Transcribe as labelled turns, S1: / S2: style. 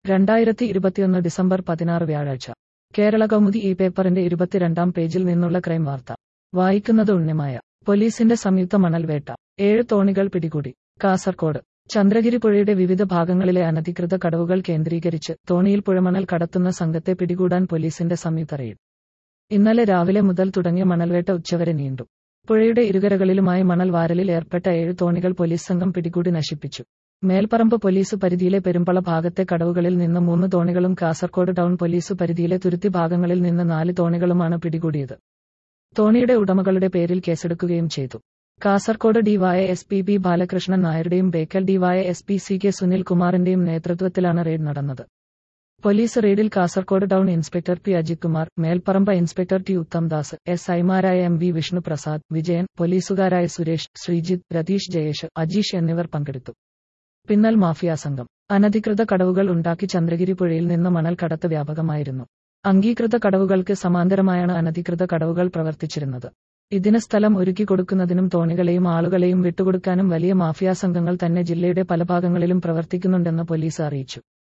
S1: രണ്ടായിരത്തി ഇരുപത്തിയൊന്ന് ഡിസംബർ പതിനാറ് വ്യാഴാഴ്ച കേരള കൗമുദി ഈ പേപ്പറിന്റെ ഇരുപത്തിരണ്ടാം പേജിൽ നിന്നുള്ള ക്രൈം വാർത്ത വായിക്കുന്നത് ഉണ്ണിമായ പോലീസിന്റെ സംയുക്ത മണൽവേട്ട ഏഴ് തോണികൾ പിടികൂടി കാസർകോട് ചന്ദ്രഗിരി പുഴയുടെ വിവിധ ഭാഗങ്ങളിലെ അനധികൃത കടവുകൾ കേന്ദ്രീകരിച്ച് തോണിയിൽ പുഴമണൽ കടത്തുന്ന സംഘത്തെ പിടികൂടാൻ പോലീസിന്റെ സംയുക്ത റെയ്ഡ് ഇന്നലെ രാവിലെ മുതൽ തുടങ്ങിയ മണൽവേട്ട ഉച്ചവരെ നീണ്ടു പുഴയുടെ ഇരുകരകളിലുമായി മണൽ വാരലിൽ ഏർപ്പെട്ട ഏഴ് തോണികൾ പോലീസ് സംഘം പിടികൂടി നശിപ്പിച്ചു മേൽപ്പറമ്പ് പോലീസ് പരിധിയിലെ പെരുമ്പള ഭാഗത്തെ കടവുകളിൽ നിന്ന് മൂന്ന് തോണികളും കാസർകോട് ടൗൺ പോലീസ് പരിധിയിലെ തുരുത്തി ഭാഗങ്ങളിൽ നിന്ന് നാല് തോണികളുമാണ് പിടികൂടിയത് തോണിയുടെ ഉടമകളുടെ പേരിൽ കേസെടുക്കുകയും ചെയ്തു Kasaragod D Y S P B Balakrishnan നായരുടെയും Bekal D Y S P C K Sunil കുമാറിന്റെയും നേതൃത്വത്തിലാണ് റെയ്ഡ് നടന്നത് പോലീസ് റെയ്ഡിൽ Kasaragod town inspector P Ajith Kumar Melparamba inspector T Uthamdas S ഐമാരായ എം വി വിഷ്ണുപ്രസാദ് വിജയൻ പോലീസുകാരായ സുരേഷ് ശ്രീജിത്ത് രതീഷ് ജയേഷ് അജീഷ് എന്നിവർ പങ്കെടുത്തു പിന്നൽ മാഫിയ സംഘം അനധികൃത കടവുകൾ ഉണ്ടാക്കി ചന്ദ്രഗിരി പുഴയിൽ നിന്ന് മണൽ കടത്ത് വ്യാപകമായിരുന്നു അംഗീകൃത കടവുകൾക്ക് സമാന്തരമായാണ് അനധികൃത കടവുകൾ പ്രവർത്തിച്ചിരുന്നത് ഇതിന് സ്ഥലം ഒരുക്കി കൊടുക്കുന്നതിനും തോണികളെയും ആളുകളെയും വിട്ടുകൊടുക്കാനും വലിയ മാഫിയ സംഘങ്ങൾ തന്നെ ജില്ലയുടെ പല ഭാഗങ്ങളിലും പ്രവർത്തിക്കുന്നുണ്ടെന്ന് പോലീസ് അറിയിച്ചു